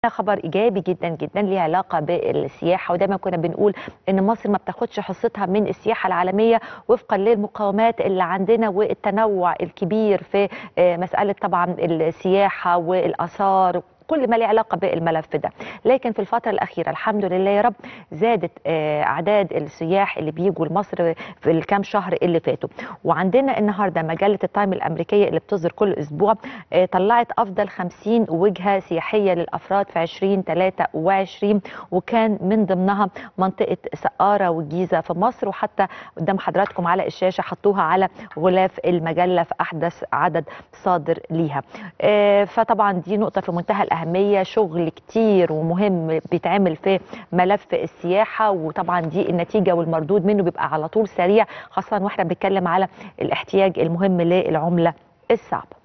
خبر ايجابي جدا جدا ليه علاقه بالسياحه ودايما كنا بنقول ان مصر ما بتاخدش حصتها من السياحه العالميه وفقا للمقاومات اللي عندنا والتنوع الكبير في آه، مساله طبعا السياحه والاثار كل ما له علاقه بالملف ده لكن في الفتره الاخيره الحمد لله يا رب زادت آه، اعداد السياح اللي بيجوا لمصر في الكام شهر اللي فاتوا وعندنا النهارده مجله التايم الامريكيه اللي بتصدر كل اسبوع آه، طلعت افضل 50 وجهه سياحيه للافراد في 2023 وكان من ضمنها منطقه سقاره والجيزه في مصر وحتى قدام حضراتكم على الشاشه حطوها على غلاف المجله في احدث عدد صادر ليها آه، فطبعا دي نقطه في منتهى الاهميه شغل كتير ومهم بيتعمل في ملف السياحه وطبعا دي النتيجه والمردود منه بيبقى على طول سريع خاصه واحنا بنتكلم على الاحتياج المهم للعمله الصعبه